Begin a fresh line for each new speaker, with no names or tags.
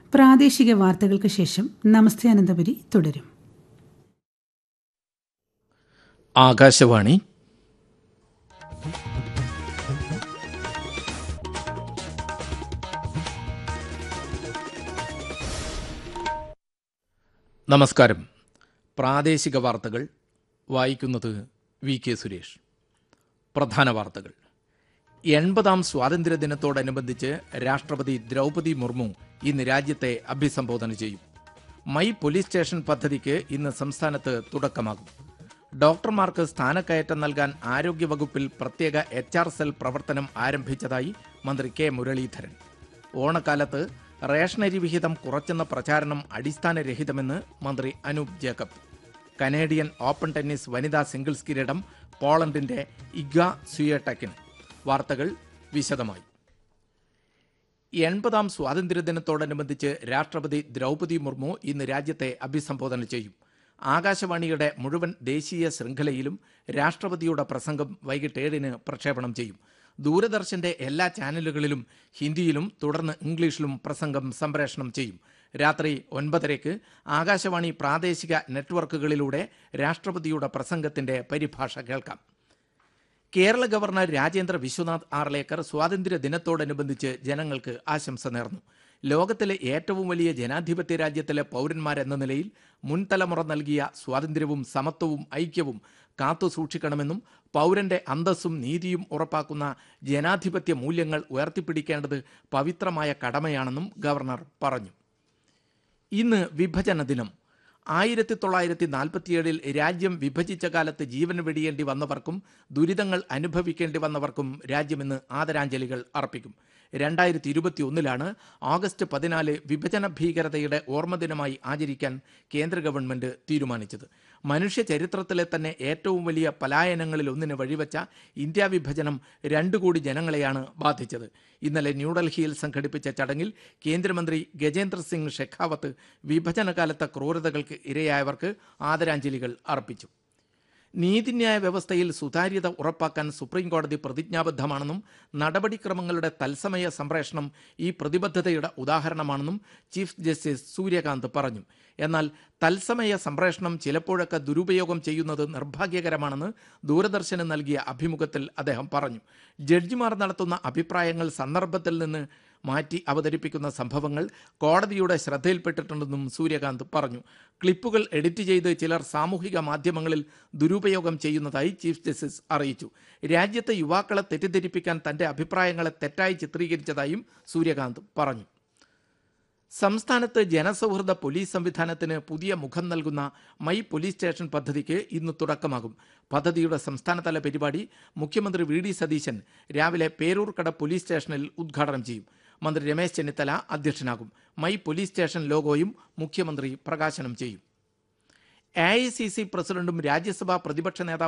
പ്രാദേശിക വാർത്തകൾക്ക് ശേഷം നമസ്തേ അനന്തപുരി തുടരും
ആകാശവാണി നമസ്കാരം പ്രാദേശിക വാർത്തകൾ വായിക്കുന്നത് വി കെ സുരേഷ് പ്രധാന വാർത്തകൾ എൺപതാം സ്വാതന്ത്ര്യദിനത്തോടനുബന്ധിച്ച് രാഷ്ട്രപതി ദ്രൗപദി മുർമു ഇന്ന് രാജ്യത്തെ അഭിസംബോധന ചെയ്യും മൈ പോലീസ് സ്റ്റേഷൻ പദ്ധതിക്ക് ഇന്ന് സംസ്ഥാനത്ത് തുടക്കമാകും ഡോക്ടർമാർക്ക് സ്ഥാനക്കയറ്റം നൽകാൻ ആരോഗ്യവകുപ്പിൽ പ്രത്യേക എച്ച് ആർ സെൽ പ്രവർത്തനം ആരംഭിച്ചതായി മന്ത്രി കെ മുരളീധരൻ ഓണക്കാലത്ത് റേഷനരി വിഹിതം കുറച്ചെന്ന പ്രചാരണം അടിസ്ഥാനരഹിതമെന്ന് മന്ത്രി Anoop Jacob Canadian open tennis വനിതാ സിംഗിൾസ് കിരീടം പോളണ്ടിന്റെ ഇഗ സുയേട്ടക്കിന് വാർത്തകൾ വിശദമായി എൺപതാം സ്വാതന്ത്ര്യദിനത്തോടനുബന്ധിച്ച് രാഷ്ട്രപതി ദ്രൗപദി മുർമു ഇന്ന് രാജ്യത്തെ അഭിസംബോധന ചെയ്യും ആകാശവാണിയുടെ മുഴുവൻ ദേശീയ ശൃംഖലയിലും രാഷ്ട്രപതിയുടെ പ്രസംഗം വൈകിട്ട് ഏഴിന് പ്രക്ഷേപണം ചെയ്യും ദൂരദർശന്റെ എല്ലാ ചാനലുകളിലും ഹിന്ദിയിലും തുടർന്ന് ഇംഗ്ലീഷിലും പ്രസംഗം സംപ്രേഷണം ചെയ്യും രാത്രി ഒൻപതരയ്ക്ക് ആകാശവാണി പ്രാദേശിക നെറ്റ്വർക്കുകളിലൂടെ രാഷ്ട്രപതിയുടെ പ്രസംഗത്തിന്റെ പരിഭാഷ കേൾക്കാം കേരള ഗവർണർ രാജേന്ദ്ര വിശ്വനാഥ് ആർലേക്കർ സ്വാതന്ത്ര്യ ദിനത്തോടനുബന്ധിച്ച് ജനങ്ങൾക്ക് ആശംസ നേർന്നു ലോകത്തിലെ ഏറ്റവും വലിയ ജനാധിപത്യ രാജ്യത്തിലെ പൗരന്മാരെന്ന നിലയിൽ മുൻ തലമുറ നൽകിയ സ്വാതന്ത്ര്യവും സമത്വവും ഐക്യവും കാത്തു സൂക്ഷിക്കണമെന്നും പൗരന്റെ അന്തസ്സും നീതിയും ഉറപ്പാക്കുന്ന ജനാധിപത്യ മൂല്യങ്ങൾ ഉയർത്തിപ്പിടിക്കേണ്ടത് പവിത്രമായ കടമയാണെന്നും ഗവർണർ പറഞ്ഞു ഇന്ന് വിഭജന ദിനം ആയിരത്തി തൊള്ളായിരത്തി നാൽപ്പത്തിയേഴിൽ രാജ്യം വിഭജിച്ച കാലത്ത് ജീവൻ വെടിയേണ്ടി വന്നവർക്കും ദുരിതങ്ങൾ അനുഭവിക്കേണ്ടി വന്നവർക്കും രാജ്യം ഇന്ന് ആദരാഞ്ജലികൾ അർപ്പിക്കും രണ്ടായിരത്തി ഇരുപത്തി ഒന്നിലാണ് ഓഗസ്റ്റ് പതിനാല് വിഭജന ഭീകരതയുടെ ഓർമ്മദിനമായി ആചരിക്കാൻ കേന്ദ്ര ഗവൺമെന്റ് തീരുമാനിച്ചത് മനുഷ്യ ചരിത്രത്തിലെ തന്നെ ഏറ്റവും വലിയ പലായനങ്ങളിൽ ഒന്നിന് വഴിവെച്ച ഇന്ത്യ വിഭജനം രണ്ടു കോടി ജനങ്ങളെയാണ് ബാധിച്ചത് ഇന്നലെ ന്യൂഡൽഹിയിൽ സംഘടിപ്പിച്ച ചടങ്ങിൽ കേന്ദ്രമന്ത്രി ഗജേന്ദ്ര സിംഗ് ഷെഖാവത്ത് വിഭജനകാലത്തെ ക്രൂരതകൾക്ക് ഇരയായവർക്ക് ആദരാഞ്ജലികൾ അർപ്പിച്ചു നീതിന്യായ വ്യവസ്ഥയിൽ സുതാര്യത ഉറപ്പാക്കാൻ സുപ്രീം കോടതി പ്രതിജ്ഞാബദ്ധമാണെന്നും നടപടിക്രമങ്ങളുടെ തത്സമയ സംപ്രേഷണം ഈ പ്രതിബദ്ധതയുടെ ഉദാഹരണമാണെന്നും ചീഫ് ജസ്റ്റിസ് സൂര്യകാന്ത് പറഞ്ഞു എന്നാൽ തത്സമയ സംപ്രേഷണം ചിലപ്പോഴൊക്കെ ദുരുപയോഗം ചെയ്യുന്നത് നിർഭാഗ്യകരമാണെന്ന് ദൂരദർശന് നൽകിയ അഭിമുഖത്തിൽ അദ്ദേഹം പറഞ്ഞു ജഡ്ജിമാർ നടത്തുന്ന അഭിപ്രായങ്ങൾ സന്ദർഭത്തിൽ നിന്ന് മാറ്റി അവതരിപ്പിക്കുന്ന സംഭവങ്ങൾ കോടതിയുടെ ശ്രദ്ധയിൽപ്പെട്ടിട്ടുണ്ടെന്നും സൂര്യകാന്ത് പറഞ്ഞു ക്ലിപ്പുകൾ എഡിറ്റ് ചെയ്ത് ചിലർ സാമൂഹിക മാധ്യമങ്ങളിൽ ദുരുപയോഗം ചെയ്യുന്നതായി ചീഫ് ജസ്റ്റിസ് അറിയിച്ചു രാജ്യത്തെ യുവാക്കളെ തെറ്റിദ്ധരിപ്പിക്കാൻ തന്റെ അഭിപ്രായങ്ങളെ തെറ്റായി ചിത്രീകരിച്ചതായും സൂര്യകാന്ത് പറഞ്ഞു സംസ്ഥാനത്ത് ജനസൗഹൃദ പോലീസ് സംവിധാനത്തിന് പുതിയ മുഖം നൽകുന്ന മൈ പോലീസ് സ്റ്റേഷൻ പദ്ധതിക്ക് ഇന്ന് തുടക്കമാകും പദ്ധതിയുടെ സംസ്ഥാനതല പരിപാടി മുഖ്യമന്ത്രി വി ഡി സതീശൻ രാവിലെ പേരൂർക്കട പോലീസ് സ്റ്റേഷനിൽ ഉദ്ഘാടനം ചെയ്യും മന്ത്രി രമേശ് ചെന്നിത്തല അധ്യക്ഷനാകും മൈ പോലീസ് സ്റ്റേഷൻ ലോഗോയും മുഖ്യമന്ത്രി പ്രകാശനം ചെയ്യും എ ഐ സി സി പ്രസിഡന്റും രാജ്യസഭാ പ്രതിപക്ഷ നേതാവും